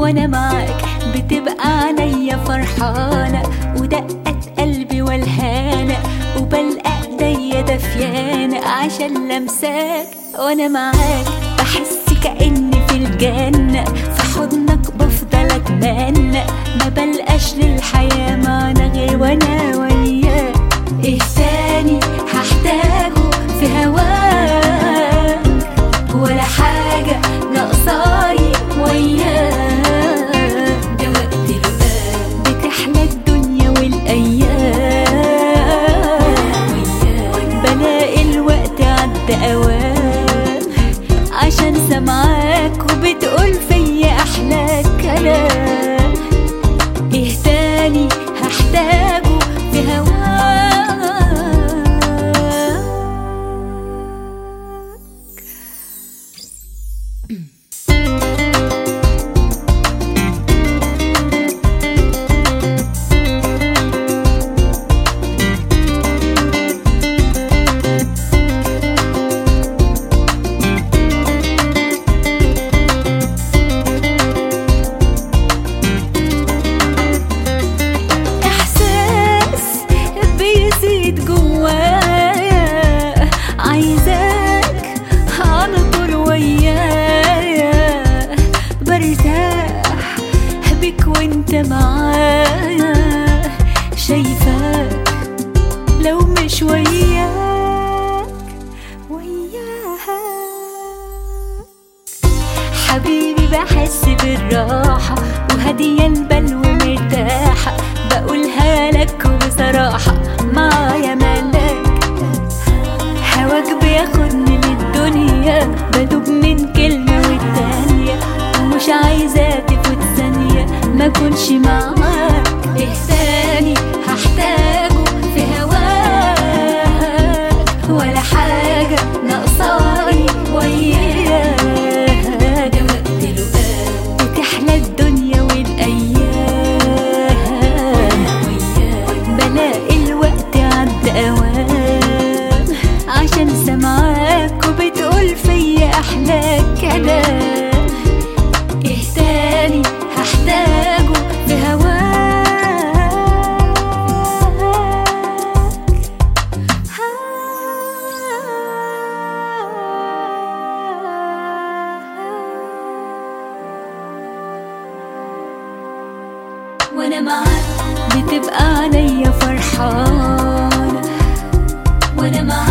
وانا معاك بتبقى عينيا فرحانة ودقت قلبي والهانة وبلقى ايديا دفيانة عشان لمساك وانا معاك بحس كأني في الجنة في حضنك بفضل اتمنى ما بلقاش للحياة معنى غير وانا وياك ايه تاني هحتاجه في هواك ولا حاجة ناقصاني وياك ده وقت الوقت بتحلى الدنيا والأيام بلاقي الوقت عدى أوام عشان سمعاك وبتقول فيا أحلى كلام إيه تاني هحتاجه في هواك احساس بيزيد جوايا عايزاك على طول ويايا برتاح بيك وانت معايا شايفاك لو مش وياك وياك حبيبي بحس بالراحة وهدية البال ومرتاحة بقولها لك بصراحة معايا ملاك هواك بياخدني للدنيا بدوب من كلمة والتانية ومش عايزة تفوت ثانية ما كنش معاك ايه تاني هحتاجه في هواك ولا حاجة ناقصاني وياك ده وقت الوقت بتحلى الدنيا والأيام بلاقي الوقت عدى أوام عشان سمعاك وبتقول فيا أحلى كلام إيه تاني هحتاجه في هواك وانا معاك بتبقى عليا فرحانة وانا معاك